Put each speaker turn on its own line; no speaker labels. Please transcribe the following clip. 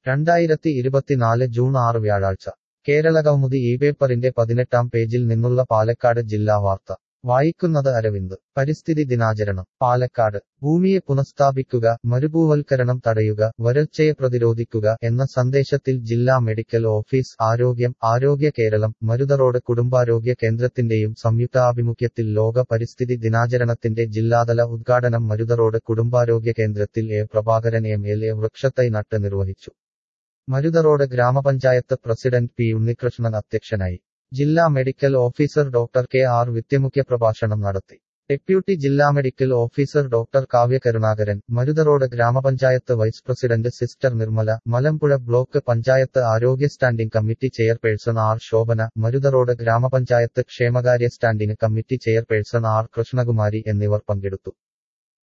രണ്ടായിരത്തി ഇരുപത്തിനാല് ജൂൺ ആറ് വ്യാഴാഴ്ച കേരളകൗമുദി ഈ പേപ്പറിന്റെ പതിനെട്ടാം പേജിൽ നിന്നുള്ള പാലക്കാട് ജില്ലാ വാർത്ത വായിക്കുന്നത് അരവിന്ദ് പരിസ്ഥിതി ദിനാചരണം പാലക്കാട് ഭൂമിയെ പുനഃസ്ഥാപിക്കുക മരുഭൂവൽക്കരണം തടയുക വരൾച്ചയെ പ്രതിരോധിക്കുക എന്ന സന്ദേശത്തിൽ ജില്ലാ മെഡിക്കൽ ഓഫീസ് ആരോഗ്യം ആരോഗ്യ കേരളം മരുതറോഡ് കുടുംബാരോഗ്യ കേന്ദ്രത്തിന്റെയും സംയുക്താഭിമുഖ്യത്തിൽ ലോക പരിസ്ഥിതി ദിനാചരണത്തിന്റെ ജില്ലാതല ഉദ്ഘാടനം മരുതറോഡ് കുടുംബാരോഗ്യ കേന്ദ്രത്തിൽ A Prabhakaran M L A വൃക്ഷത്തൈ നട്ട് നിർവഹിച്ചു മരുതറോഡ് ഗ്രാമപഞ്ചായത്ത് പ്രസിഡന്റ് പി ഉണ്ണികൃഷ്ണൻ അധ്യക്ഷനായി ജില്ലാ medical officer doctor K R വിത്യമുഖ്യ പ്രഭാഷണം നടത്തി ഡെപ്യൂട്ടി ജില്ലാ medical officer doctor Kavya Karunakaran Marutharoad gramapanchayat vice president sister Nirmala Malampuzha block panchayat ആരോഗ്യ standing committee chairperson R Shobhana Marutharoad gramapanchayat ക്ഷേമകാര്യ standing committee chairperson R Krishnakumari എന്നിവർ പങ്കെടുത്തു